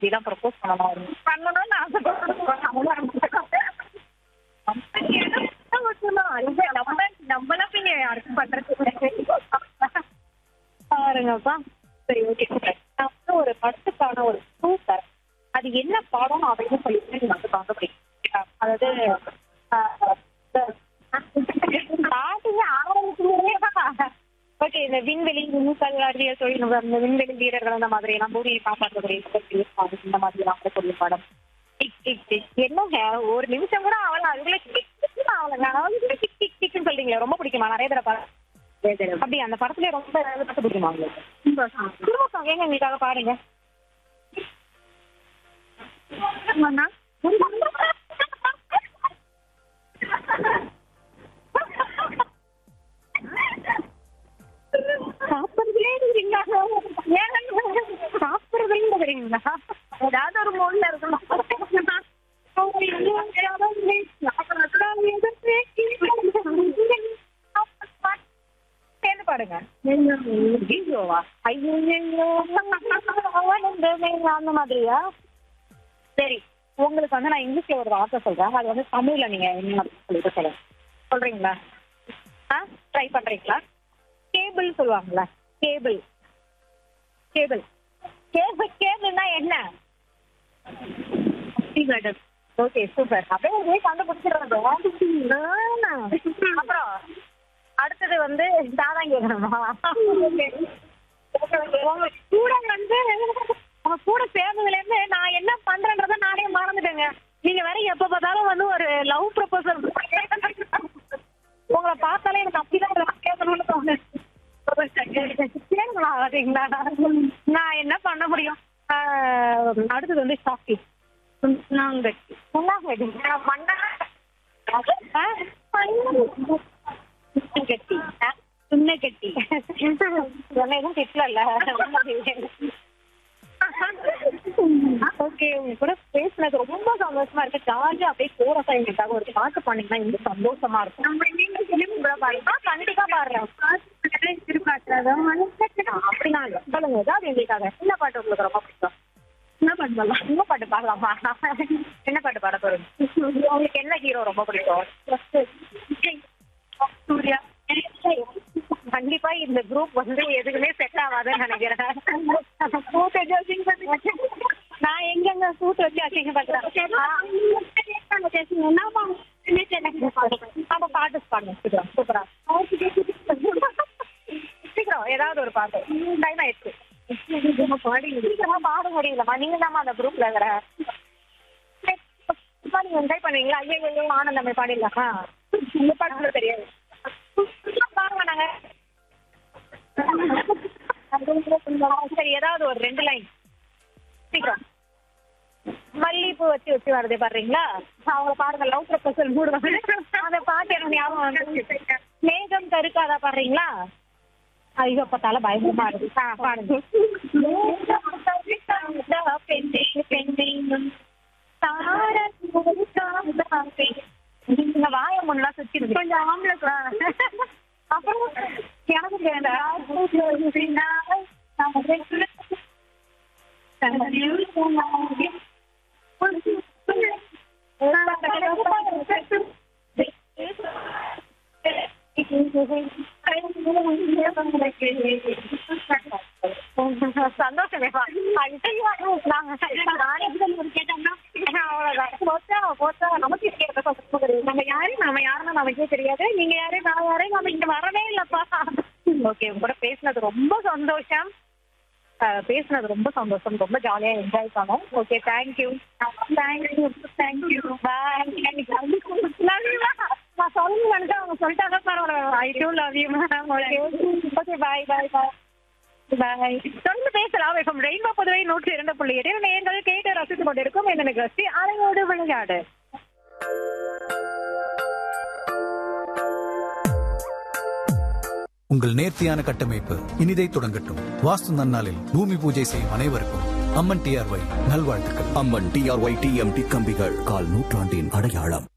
இப்படிதான் ப்ரப்போஸ் பண்ணணும் பண்ணணும்னு ஆசைப்படுறோம் நம்மளாம் நீங்க யாருக்கும் பண்றது பாருங்கப்பா சரி ஓகே நான் வந்து ஒரு படத்துக்கான ஒரு க்ளூ தரேன் அது என்ன படம் அப்படின்னு சொல்லிட்டு நீங்க வந்து பார்க்க முடியும் அதாவது ஓகே இந்த விண்வெளி விண்கல் அறிவியல் தொழில்நுட்பம் இந்த விண்வெளி வீரர்கள் அந்த மாதிரி எல்லாம் பூமியை காப்பாற்றக்கூடிய இந்த மாதிரி எல்லாம் கூட சொல்லி படம் டிக் டிக் டிக் என்னங்க ஒரு நிமிஷம் கூட அவள அதுக்குள்ள டிக் டிக் அவள நான் டிக் டிக் டிக்னு சொல்றீங்களே ரொம்ப பிடிக்குமா நிறைய தடவை படம் அப்படி அந்த படத்துல ரொம்ப பட்டு பிடிக்குமா உங்களுக்கு குடும்ப சாங் ஏங்க எங்களுக்காக பாருங்க சாப்பிடுறதுலே இருக்கிறீங்களா ஏங்க சாப்பிடுறதுல இருக்கிறீங்களா ஏதாவது ஒரு மூணுல இருக்கணும் சேர்ந்து பாடுங்க ஐயோவா ஐயோ அந்த மாதிரியா சரி உங்களுக்கு வந்து நான் இங்கிலீஷ்ல ஒரு வார்த்தை சொல்றேன் அது வந்து தமிழ்ல நீங்க என்ன சொல்லிட்டு சொல்லுங்க சொல்றீங்களா ஆ ட்ரை பண்றீங்களா கேபிள் சொல்லுவாங்கல்ல கேபிள் கேபிள் கேபிள் கேபிள்னா என்ன ஓகே சூப்பர் அப்படியே ஒரே கண்டுபிடிச்சிடுறது அப்புறம் அடுத்தது வந்து தாதான் கேட்கணுமா உங்க கூட வந்து உங்க கூட சேர்ந்ததுல இருந்து நான் என்ன பண்றேன்றத நானே மறந்துட்டேங்க நீங்க வேற எப்ப பார்த்தாலும் வந்து ஒரு லவ் ப்ரொபோசல் உங்களை பார்த்தாலே எனக்கு அப்படிதான் கேட்கணும்னு தோணுது கேளுங்களா வரீங்களா நான் என்ன பண்ண முடியும் ஆஹ் அடுத்தது வந்து ஷாக்கி சுண்ணாங்கட்டி சுண்ணாங்கட்டி மண்ணா கட்டி சுண்ண கட்டி சொன்ன எதுவும் திட்டல ஓகே உங்க கூட பேசுனது ரொம்ப சந்தோஷமா இருக்கு ஜாலியா அப்படியே கோரஸா எங்களுக்காக ஒரு பாட்டு பண்ணீங்கன்னா இன்னும் சந்தோஷமா இருக்கும் நம்ம நீங்க பிலிம் கூட பாருங்க கண்டிப்பா பாடுறேன் அப்படிலாம் இல்ல சொல்லுங்க ஏதாவது எங்களுக்காக என்ன பாட்டு உங்களுக்கு ரொம்ப பிடிக்கும் என்ன பாட்டு பாடலாம் என்ன பாட்டு பாடலாமா என்ன பாட்டு பாட போறீங்க உங்களுக்கு என்ன ஹீரோ ரொம்ப பிடிக்கும் சூர்யா கண்டிப்பா இந்த குரூப் வந்து எதுக்குமே செட் ஆகாதுன்னு நினைக்கிறேன் சூட் வச்சு அசிங்க நான் எங்கங்க சூட் வச்சு அசிங்க பண்றேன் அப்ப பாட்டு பாடுங்க சீக்கிரம் சூப்பரா சீக்கிரம் ஏதாவது ஒரு பாட்டு டைம் ஆயிடுச்சு சீக்கிரமா பாட முடியலமா நீங்க தான் அந்த குரூப்ல இருக்கிற நீங்க என்ஜாய் பண்ணுவீங்களா ஐயோ ஐயோ ஆனந்தமே பாடிடலாமா இந்த பாட்டு தெரியாது பாருங்க நாங்க சரி ஏதாவது ஒரு ரெண்டு லைன் சீக்கிரம் மல்லிப்பூ வச்சு வச்சு வருது பாடுறீங்களா அவங்க பாருங்க லவ் ப்ரொபோசல் மூடுவாங்க அந்த பாட்டு எனக்கு ஞாபகம் வந்து மேகம் கருக்காதா பாடுறீங்களா ஐயோ பார்த்தால பயமா இருக்கு ஆ பாடுங்க நீங்க வாய முன்னா சுத்தி கொஞ்சம் ஆம்பளை அப்புறம் எனக்கு சந்தோஷமே நம்ம யாரு நாம யாருன்னு நமக்கே தெரியாது நீங்க யாரு நான் யாரு நம்ம இங்க வரவே இல்லப்பா ஓகே உங்க கூட பேசினது ரொம்ப சந்தோஷம் அஹ், பேசினது ரொம்ப சந்தோஷம் ரொம்ப ஜாலியா என்ஜாய் பண்ணோம் okay thank you thank you thank you bye love you நான் சொல்லணும்னு நினைச்சேன் அவங்க சொல்லிட்டாங்க பரவாயில்ல I too love you ma'am okay okay bye bye bye bye தொடர்ந்து பேசலாம் வெப்பம் ரெயின்போ புதுவை நூற்றி இரண்டு புள்ளி எட்டு நேர்கள் கேட்டு ரசித்துக் கொண்டிருக்கும் இந்த நிகழ்ச்சி அலையோடு விளையாடு உங்கள் நேர்த்தியான கட்டமைப்பு இனிதை தொடங்கட்டும் வாஸ்து நன்னாளில் பூமி பூஜை செய்யும் அனைவருக்கும் அம்மன் டிஆர்ஒய் நல்வாழ்த்துக்கள் அம்மன் டிஆர்ஒய் டிஎம்டி கம்பிகள் கால் நூற்றாண்டின் அடையாளம்